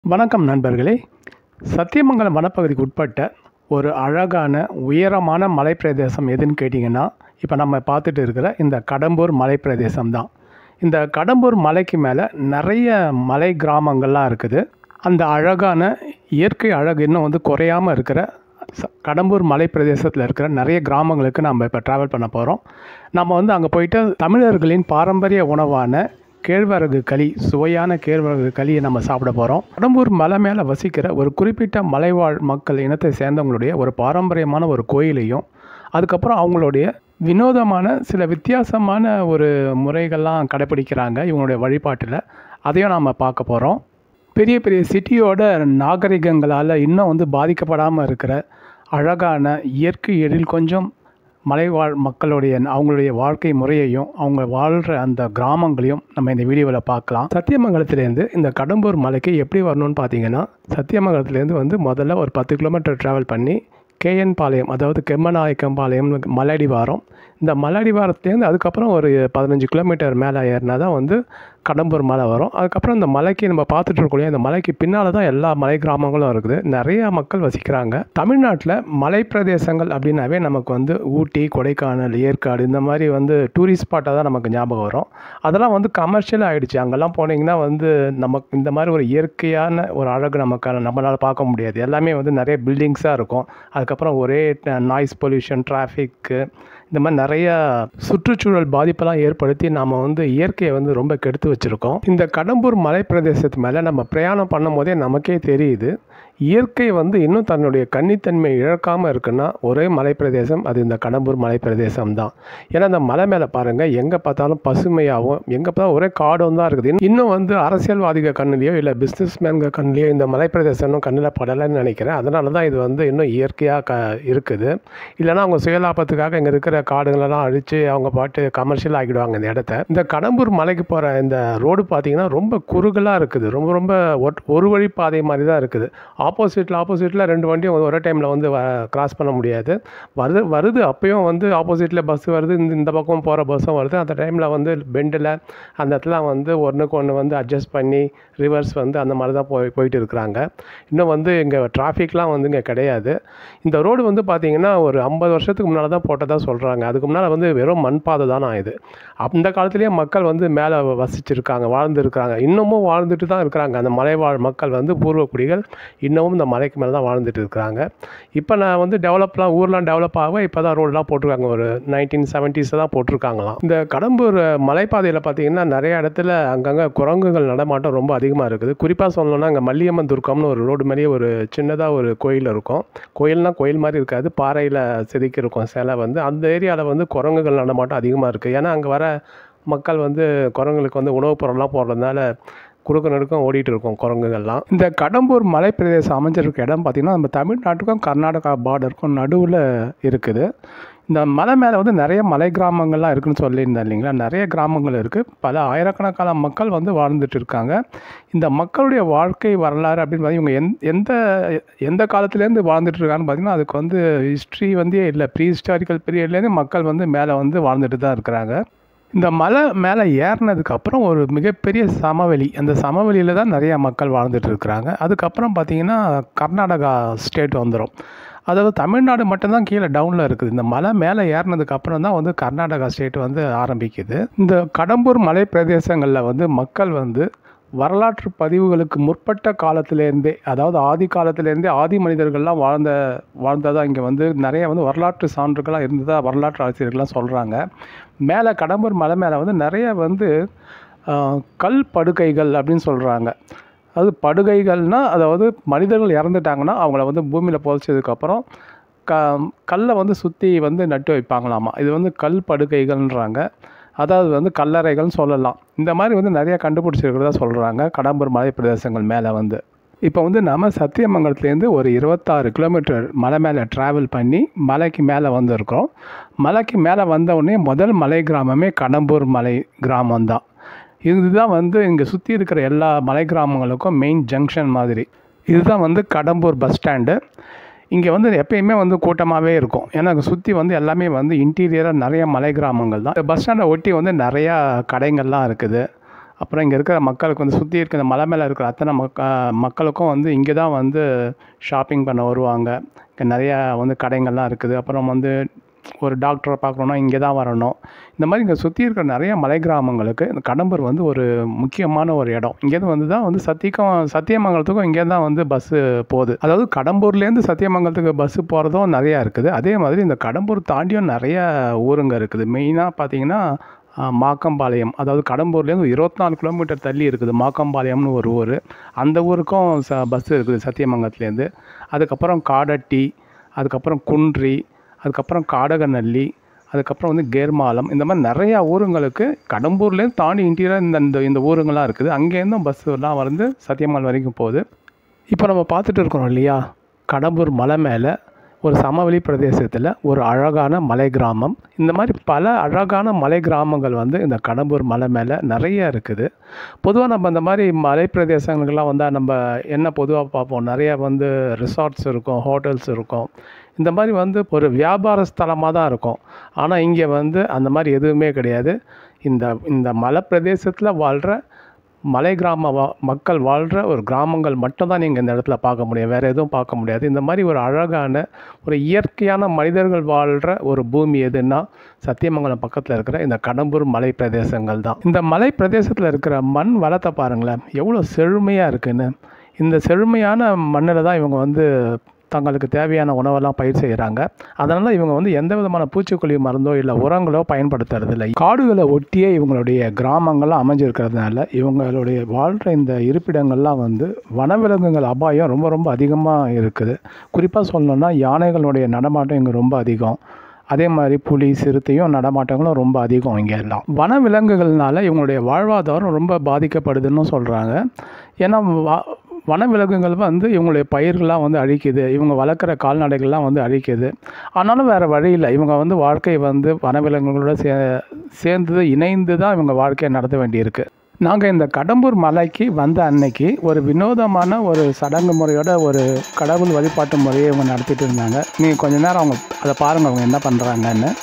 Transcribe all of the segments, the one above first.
வணக்கம் நண்பர்களே சத்தியமங்கலம் வனப்பகுதிக்கு உட்பட்ட ஒரு அழகான உயரமான மலைப்பிரதேசம் எதுன்னு கேட்டிங்கன்னா இப்போ நம்ம பார்த்துட்டு இருக்கிற இந்த கடம்பூர் மலைப்பிரதேசம் தான் இந்த கடம்பூர் மலைக்கு மேலே நிறைய மலை கிராமங்கள்லாம் இருக்குது அந்த அழகான இயற்கை அழகு இன்னும் வந்து குறையாமல் இருக்கிற ச- கடம்பூர் மலை பிரதேசத்தில் இருக்கிற நிறைய கிராமங்களுக்கு நம்ம இப்போ ட்ராவல் பண்ண போகிறோம் நம்ம வந்து அங்கே போயிட்டு தமிழர்களின் பாரம்பரிய உணவான கேழ்வரகு களி சுவையான கேழ்வரகு களியை நம்ம சாப்பிட போகிறோம் கடம்பூர் மலை மேலே வசிக்கிற ஒரு குறிப்பிட்ட மலைவாழ் மக்கள் இனத்தை சேர்ந்தவங்களுடைய ஒரு பாரம்பரியமான ஒரு கோயிலையும் அதுக்கப்புறம் அவங்களுடைய வினோதமான சில வித்தியாசமான ஒரு முறைகள்லாம் கடைப்பிடிக்கிறாங்க இவங்களுடைய வழிபாட்டில் அதையும் நாம் பார்க்க போகிறோம் பெரிய பெரிய சிட்டியோட நாகரிகங்களால் இன்னும் வந்து பாதிக்கப்படாமல் இருக்கிற அழகான இயற்கை எழில் கொஞ்சம் மலைவாழ் மக்களுடைய அவங்களுடைய வாழ்க்கை முறையையும் அவங்க வாழ்கிற அந்த கிராமங்களையும் நம்ம இந்த வீடியோவில் பார்க்கலாம் சத்தியமங்கலத்துலேருந்து இந்த கடம்பூர் மலைக்கு எப்படி வரணும்னு பார்த்தீங்கன்னா சத்தியமங்கலத்துலேருந்து வந்து முதல்ல ஒரு பத்து கிலோமீட்டர் ட்ராவல் பண்ணி கேஎன் பாளையம் அதாவது கெம்மநாயக்கம் பாளையம் மலையடிவாரம் இந்த மலையடிவாரத்துலேருந்து அதுக்கப்புறம் ஒரு பதினஞ்சு கிலோமீட்டர் மேலே ஏறினா தான் வந்து கடம்பூர் மலை வரும் அதுக்கப்புறம் இந்த மலைக்கு நம்ம பார்த்துட்டு இருக்கோம் இந்த மலைக்கு பின்னால் தான் எல்லா மலை கிராமங்களும் இருக்குது நிறைய மக்கள் வசிக்கிறாங்க தமிழ்நாட்டில் மலை பிரதேசங்கள் அப்படின்னாவே நமக்கு வந்து ஊட்டி கொடைக்கானல் ஏற்காடு இந்த மாதிரி வந்து டூரிஸ்ட் ஸ்பாட்டாக தான் நமக்கு ஞாபகம் வரும் அதெல்லாம் வந்து கமர்ஷியல் ஆகிடுச்சு அங்கெல்லாம் போனீங்கன்னா வந்து நமக்கு இந்த மாதிரி ஒரு இயற்கையான ஒரு அழகு நமக்கு நம்மளால் பார்க்க முடியாது எல்லாமே வந்து நிறைய பில்டிங்ஸாக இருக்கும் அதுக்கப்புறம் ஒரே நாய்ஸ் பொல்யூஷன் டிராஃபிக்கு இந்த மாதிரி நிறைய சுற்றுச்சூழல் பாதிப்பெல்லாம் ஏற்படுத்தி நாம் வந்து இயற்கையை வந்து ரொம்ப கெடுத்து வச்சுருக்கோம் இந்த கடம்பூர் மலை பிரதேசத்து மேலே நம்ம பிரயாணம் பண்ணும் போதே நமக்கே தெரியுது இயற்கை வந்து இன்னும் தன்னுடைய கன்னித்தன்மை இழக்காமல் இருக்குன்னா ஒரே மலை பிரதேசம் அது இந்த கடம்பூர் மலை பிரதேசம் தான் ஏன்னா அந்த மலை மேலே பாருங்கள் எங்கே பார்த்தாலும் பசுமையாகவும் எங்கே பார்த்தாலும் ஒரே காடும் தான் இருக்குது இன்னும் வந்து அரசியல்வாதிகள் கண்ணிலையோ இல்லை பிஸ்னஸ் மேன்கள் கண்ணிலையோ இந்த மலை பிரதேசம் இன்னும் கண்ணில் படலைன்னு நினைக்கிறேன் அதனால தான் இது வந்து இன்னும் இயற்கையாக க இருக்குது இல்லைன்னா அவங்க சுயலாபத்துக்காக இங்கே இருக்கிற காடுகளெல்லாம் அழித்து அவங்க பாட்டு கமர்ஷியல் ஆக்கிடுவாங்க இந்த இடத்த இந்த கடம்பூர் மலைக்கு போகிற இந்த ரோடு பார்த்தீங்கன்னா ரொம்ப குறுகலாக இருக்குது ரொம்ப ரொம்ப ஒட்- ஒரு வழி பாதை மாதிரி தான் இருக்குது ஆப்போசிட்டில் ஆப்போசிட்டில் ரெண்டு வண்டியும் ஒரே டைமில் வந்து கிராஸ் பண்ண முடியாது வருது வருது அப்பயும் வந்து ஆப்போசிட்டில் பஸ் வருது இந்த இந்த பக்கம் போகிற பஸ்ஸும் வருது அந்த டைமில் வந்து பெண்டில் அந்த இடத்துல வந்து ஒன்றுக்கு ஒன்று வந்து அட்ஜஸ்ட் பண்ணி ரிவர்ஸ் வந்து அந்த மாதிரி தான் போய் போயிட்டு இருக்கிறாங்க இன்னும் வந்து இங்கே டிராஃபிக்லாம் வந்து இங்கே கிடையாது இந்த ரோடு வந்து பார்த்திங்கன்னா ஒரு ஐம்பது வருஷத்துக்கு முன்னால் தான் போட்டதாக சொல்கிறாங்க அதுக்கு முன்னால் வந்து வெறும் மண் பாதை தானா இது அந்த காலத்துலேயே மக்கள் வந்து மேலே வசிச்சிருக்காங்க வாழ்ந்துருக்காங்க இன்னமும் வாழ்ந்துட்டு தான் இருக்கிறாங்க அந்த மலைவாழ் மக்கள் வந்து பூர்வக்குடிகள் இன்னமும் இந்த மலைக்கு மேலே தான் வாழ்ந்துட்டு இருக்கிறாங்க இப்போ நான் வந்து டெவலப்லாம் ஊர்லாம் டெவலப் ஆக இப்போ தான் ரோடெலாம் போட்டிருக்காங்க ஒரு நைன்டீன் செவன்ட்டீஸில் தான் போட்டிருக்காங்களாம் இந்த கடம்பூர் மலைப்பாதையில் பார்த்தீங்கன்னா நிறைய இடத்துல அங்கங்கே குரங்குகள் நடமாட்டம் ரொம்ப அதிகமாக இருக்குது குறிப்பாக சொல்லணும்னா இங்கே மல்லியம்மன் துர்க்கம்னு ஒரு ரோடு மாதிரியே ஒரு சின்னதாக ஒரு கோயில் இருக்கும் கோயில்னா கோயில் மாதிரி இருக்காது பாறையில் செதுக்கி இருக்கும் சிலை வந்து அந்த ஏரியாவில் வந்து குரங்குகள் நடமாட்டம் அதிகமாக இருக்குது ஏன்னா அங்கே வர மக்கள் வந்து குரங்குகளுக்கு வந்து உணவுப் பொருள்லாம் போடுறதுனால குறுக்க நடுக்கம் ஓடிட்டு இருக்கும் குரங்குகள்லாம் இந்த கடம்பூர் மலை பிரதேசம் அமைஞ்சிருக்க இடம் பார்த்திங்கன்னா நம்ம தமிழ்நாட்டுக்கும் கர்நாடகா பார்டருக்கும் நடுவில் இருக்குது இந்த மலை மேலே வந்து நிறைய மலை கிராமங்கள்லாம் இருக்குன்னு சொல்லியிருந்தேன் இல்லைங்களா நிறைய கிராமங்கள் இருக்குது பல ஆயிரக்கணக்கான மக்கள் வந்து வாழ்ந்துட்டு இருக்காங்க இந்த மக்களுடைய வாழ்க்கை வரலாறு அப்படின்னு பார்த்தீங்கன்னா இவங்க எந் எந்த எந்த காலத்துலேருந்து வாழ்ந்துட்டு இருக்காங்கன்னு பார்த்தீங்கன்னா அதுக்கு வந்து ஹிஸ்ட்ரி வந்து இல்லை ப்ரீ ஹிஸ்டாரிக்கல் பீரியட்லேருந்து மக்கள் வந்து மேலே வந்து வாழ்ந்துட்டு தான் இருக்கிறாங்க இந்த மலை மேலே ஏறினதுக்கு அப்புறம் ஒரு மிகப்பெரிய சமவெளி அந்த சமவெளியில் தான் நிறைய மக்கள் வாழ்ந்துட்டு இருக்கிறாங்க அதுக்கப்புறம் பார்த்தீங்கன்னா கர்நாடகா ஸ்டேட் வந்துடும் அதாவது தமிழ்நாடு மட்டும்தான் கீழே டவுனில் இருக்குது இந்த மலை மேலே ஏறினதுக்கு அப்புறம் தான் வந்து கர்நாடகா ஸ்டேட் வந்து ஆரம்பிக்குது இந்த கடம்பூர் மலை பிரதேசங்களில் வந்து மக்கள் வந்து வரலாற்று பதிவுகளுக்கு முற்பட்ட காலத்திலேருந்தே அதாவது ஆதி காலத்திலேருந்தே ஆதி மனிதர்கள்லாம் வாழ்ந்த வாழ்ந்ததாக இங்கே வந்து நிறைய வந்து வரலாற்று சான்றுகள்லாம் இருந்ததாக வரலாற்று ஆசிரியர்கள்லாம் சொல்கிறாங்க மேலே கடம்பூர் மலை மேலே வந்து நிறைய வந்து ஆஹ், கல் படுகைகள் அப்படின்னு சொல்கிறாங்க அது படுகைகள்னால் அதாவது மனிதர்கள் இறந்துட்டாங்கன்னா அவங்கள வந்து பூமியில் புதைச்சதுக்கப்புறம் க கல்லை வந்து சுற்றி வந்து நட்டு வைப்பாங்களாமா இது வந்து கல் படுகைகள்ன்றாங்க அதாவது வந்து கல்லறைகள்னு சொல்லலாம் இந்த மாதிரி வந்து நிறைய கண்டுபிடிச்சிருக்கிறதா சொல்கிறாங்க கடம்பூர் மலை பிரதேசங்கள் மேலே வந்து இப்போ வந்து நம்ம சத்தியமங்கலத்துலேருந்து ஒரு இருபத்தாறு கிலோமீட்டர் மலை மேலே ட்ராவல் பண்ணி மலைக்கு மேலே வந்திருக்கிறோம் மலைக்கு மேலே வந்த உடனே முதல் மலை கிராமமே கடம்பூர் மலை கிராமம் தான் இதுதான் வந்து இங்கே சுற்றி இருக்கிற எல்லா மலை கிராமங்களுக்கும் மெயின் ஜங்ஷன் மாதிரி இதுதான் வந்து கடம்பூர் பஸ் ஸ்டாண்டு இங்கே வந்து எப்பயுமே வந்து கூட்டமாகவே இருக்கும் ஏன்னா அங்கே சுற்றி வந்து எல்லாமே வந்து இன்டீரியராக நிறைய மலை கிராமங்கள் தான் பஸ் ஸ்டாண்டை ஒட்டி வந்து நிறையா கடைங்கள்லாம் இருக்குது அப்புறம் இங்கே இருக்கிற மக்களுக்கு வந்து சுற்றி இருக்கிற மலை மேலே இருக்கிற அத்தனை மக்க மக்களுக்கும் வந்து இங்கே தான் வந்து ஷாப்பிங் பண்ண வருவாங்க இங்கே நிறையா வந்து கடைங்கள்லாம் இருக்குது அப்புறம் வந்து ஒரு டாக்டரை பார்க்கணுன்னா இங்கே தான் வரணும் இந்த மாதிரி இங்கே சுற்றி இருக்கிற நிறைய மலை கிராமங்களுக்கு இந்த கடம்பூர் வந்து ஒரு முக்கியமான ஒரு இடம் இங்கேருந்து வந்து தான் வந்து சத்தியக்கம் சத்தியமங்கலத்துக்கும் இங்கே தான் வந்து பஸ்ஸு போகுது அதாவது கடம்பூர்லேருந்து சத்தியமங்கலத்துக்கு பஸ்ஸு போகிறதும் நிறையா இருக்குது அதே மாதிரி இந்த கடம்பூர் தாண்டியும் நிறைய ஊருங்க இருக்குது மெயினாக பார்த்தீங்கன்னா ஆ, மாக்கம்பாளையம் அதாவது கடம்பூர்லேருந்து இருபத்தி நாலு கிலோமீட்டர் தள்ளி இருக்குது மாக்கம்பாளையம்னு ஒரு ஊர் அந்த ஊருக்கும் ச பஸ் இருக்குது சத்தியமங்கலத்துலேருந்து அதுக்கப்புறம் காடட்டி அதுக்கப்புறம் குன்றி அதுக்கப்புறம் காடகநல்லி அதுக்கப்புறம் வந்து கேர்மாலம் இந்த மாதிரி நிறையா ஊருங்களுக்கு கடம்பூர்லேருந்து தாண்டி இன்டீரியர் இந்த இந்த இந்த ஊருங்கள்லாம் இருக்குது அங்கேருந்தும் பஸ்ஸுலாம் வந்து சத்தியமங்கலம் வரைக்கும் போகுது இப்போ நம்ம பார்த்துட்டு இருக்கிறோம் இல்லையா கடம்பூர் மலை மேலே ஒரு சமவெளி பிரதேசத்தில் ஒரு அழகான மலை கிராமம் இந்த மாதிரி பல அழகான மலை கிராமங்கள் வந்து இந்த கடம்பூர் மலை மேலே நிறைய இருக்குது பொதுவாக நம்ம இந்த மாதிரி மலை பிரதேசங்களுக்கெல்லாம் வந்தால் நம்ம என்ன பொதுவாக பார்ப்போம் நிறைய வந்து ரிசார்ட்ஸ் இருக்கும் ஹோட்டல்ஸ் இருக்கும் இந்த மாதிரி வந்து ஒரு வியாபார ஸ்தலமாக தான் இருக்கும் ஆனால் இங்கே வந்து அந்த மாதிரி எதுவுமே கிடையாது இந்த இந்த மலை பிரதேசத்தில் வாழ்கிற மலை கிராம வா மக்கள் வாழ்கிற ஒரு கிராமங்கள் மட்டும்தான் நீங்கள் இந்த இடத்துல பார்க்க முடியும் வேறு எதுவும் பார்க்க முடியாது இந்த மாதிரி ஒரு அழகான ஒரு இயற்கையான மனிதர்கள் வாழ்கிற ஒரு பூமி எதுன்னா சத்தியமங்கலம் பக்கத்தில் இருக்கிற இந்த கடம்பூர் மலை பிரதேசங்கள் தான் இந்த மலை பிரதேசத்தில் இருக்கிற மண் வளத்தை பாருங்களேன் எவ்வளோ செழுமையாக இருக்குன்னு இந்த செழுமையான மண்ணில் தான் இவங்க வந்து தங்களுக்கு தேவையான உணவெல்லாம் பயிர் செய்கிறாங்க அதனால் இவங்க வந்து எந்த விதமான பூச்சிக்கொல்லி மருந்தோ இல்லை உரங்களோ பயன்படுத்துறது இல்லை காடுகளை ஒட்டியே இவங்களுடைய கிராமங்கள்லாம் அமைஞ்சிருக்கிறதுனால இவங்களுடைய வாழ்கிற இந்த இருப்பிடங்கள்லாம் வந்து வனவிலங்குகள் அபாயம் ரொம்ப ரொம்ப அதிகமாக இருக்குது குறிப்பாக சொல்லணும்னா யானைகளுடைய நடமாட்டம் இங்கே ரொம்ப அதிகம் அதே மாதிரி புலி சிறுத்தையும் நடமாட்டங்களும் ரொம்ப அதிகம் இங்கே எல்லாம் வனவிலங்குகள்னால இவங்களுடைய வாழ்வாதாரம் ரொம்ப பாதிக்கப்படுதுன்னு சொல்கிறாங்க ஏன்னா வா- வனவிலங்குகள் வந்து இவங்களுடைய பயிர்கள்லாம் வந்து அழிக்குது இவங்க வளர்க்குற கால்நடைகள்லாம் வந்து அழிக்குது ஆனாலும் வேறு வழி இல்லை இவங்க வந்து வாழ்க்கை வந்து வனவிலங்குகளோட சே சேர்ந்து இணைந்து தான் இவங்க வாழ்க்கையை நடத்த வேண்டியிருக்கு நாங்கள் இந்த கடம்பூர் மலைக்கு வந்த அன்னைக்கு ஒரு வினோதமான ஒரு சடங்கு முறையோட ஒரு கடவுள் வழிபாட்டு முறையை இவங்க நடத்திட்டு இருந்தாங்க நீங்கள் கொஞ்ச நேரம் அவங்க அதை பாருங்கள் அவங்க என்ன பண்ணுறாங்கன்னு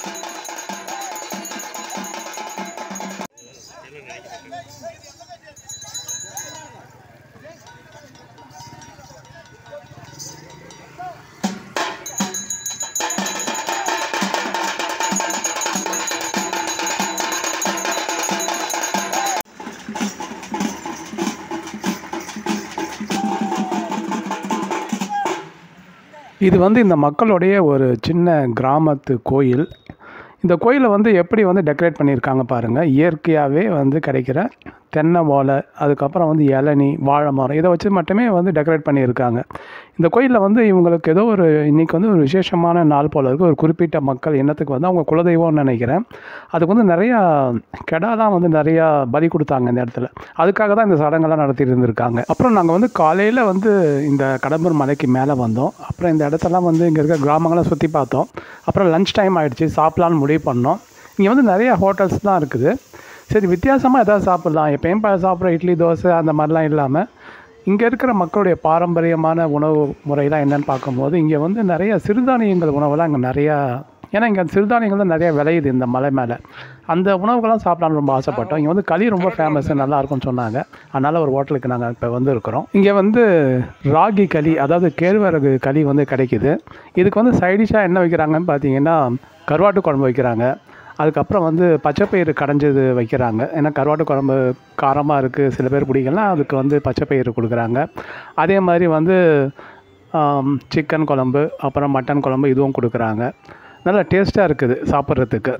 இது வந்து இந்த மக்களுடைய ஒரு சின்ன கிராமத்து கோயில் இந்த கோயிலை வந்து எப்படி வந்து டெக்கரேட் பண்ணியிருக்காங்க பாருங்கள் இயற்கையாகவே வந்து கிடைக்கிற தென்னை ஓலை அதுக்கப்புறம் வந்து இளநி வாழை மரம் இதை வச்சு மட்டுமே வந்து டெக்கரேட் பண்ணியிருக்காங்க இந்த கோயிலில் வந்து இவங்களுக்கு ஏதோ ஒரு இன்றைக்கி வந்து ஒரு விசேஷமான நாள் போல இருக்குது ஒரு குறிப்பிட்ட மக்கள் இனத்துக்கு வந்து அவங்க குலதெய்வம்னு நினைக்கிறேன் அதுக்கு வந்து நிறையா கெடாலாம் வந்து நிறையா பலி கொடுத்தாங்க இந்த இடத்துல அதுக்காக தான் இந்த சடங்கெல்லாம் நடத்திட்டு இருந்திருக்காங்க அப்புறம் நாங்கள் வந்து காலையில் வந்து இந்த கடம்பூர் மலைக்கு மேலே வந்தோம் அப்புறம் இந்த இடத்தெல்லாம் வந்து இங்கே இருக்க கிராமங்களை சுற்றி பார்த்தோம் அப்புறம் லஞ்ச் டைம் ஆகிடுச்சு சாப்பிட்லான்னு முடிவு பண்ணோம் இங்கே வந்து நிறைய ஹோட்டல்ஸ் தான் இருக்குது சரி வித்தியாசமாக எதாவது சாப்பிட்லாம் எப்பயும் ப- சாப்பிட்ற இட்லி தோசை அந்த மாதிரிலாம் இல்லாமல் இங்கே இருக்கிற மக்களுடைய பாரம்பரியமான உணவு முறையெல்லாம் என்னன்னு பார்க்கும்போது இங்கே வந்து நிறைய சிறுதானியங்கள் உணவெல்லாம் இங்கே நிறையா ஏன்னா இங்கே சிறுதானியங்கள் தான் நிறையா விளையுது இந்த மலை மேலே அந்த உணவுகள்லாம் சாப்பிடலாம்னு ரொம்ப ஆசைப்பட்டோம் இங்கே வந்து களி ரொம்ப ஃபேமஸ் நல்லா இருக்கும்னு சொன்னாங்க அதனால் ஒரு ஹோட்டலுக்கு நாங்கள் இப்போ வந்து இருக்கிறோம் இங்கே வந்து ராகி களி அதாவது கேழ்வரகு களி வந்து கிடைக்குது இதுக்கு வந்து சைடிஷாக என்ன வைக்கிறாங்கன்னு பார்த்தீங்கன்னா கருவாட்டு குழம்பு வைக்கிறாங்க அதுக்கப்புறம் வந்து பச்சைப்பயிறு கடைஞ்சது வைக்கிறாங்க ஏன்னா கருவாட்டு குழம்பு காரமாக இருக்குது சில பேர் பிடிக்கலாம் அதுக்கு வந்து பச்சைப்பயிறு கொடுக்குறாங்க அதே மாதிரி வந்து சிக்கன் குழம்பு அப்புறம் மட்டன் குழம்பு இதுவும் கொடுக்குறாங்க நல்லா டேஸ்ட்டாக இருக்குது சாப்பிட்றதுக்கு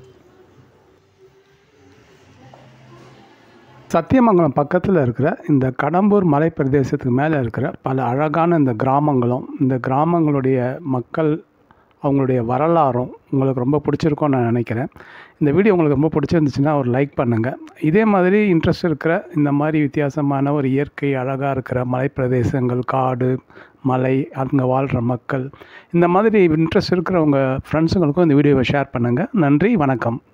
சத்தியமங்கலம் பக்கத்தில் இருக்கிற இந்த கடம்பூர் மலை பிரதேசத்துக்கு மேலே இருக்கிற பல அழகான இந்த கிராமங்களும் இந்த கிராமங்களுடைய மக்கள் அவங்களுடைய வரலாறும் உங்களுக்கு ரொம்ப பிடிச்சிருக்கும்னு நான் நினைக்கிறேன் இந்த வீடியோ உங்களுக்கு ரொம்ப பிடிச்சிருந்துச்சுன்னா ஒரு லைக் பண்ணுங்கள் இதே மாதிரி இன்ட்ரெஸ்ட் இருக்கிற இந்த மாதிரி வித்தியாசமான ஒரு இயற்கை அழகாக இருக்கிற மலை பிரதேசங்கள் காடு மலை அங்கே வாழ்கிற மக்கள் இந்த மாதிரி இன்ட்ரெஸ்ட் இருக்கிறவங்க ஃப்ரெண்ட்ஸுங்களுக்கும் இந்த வீடியோவை ஷேர் பண்ணுங்கள் நன்றி வணக்கம்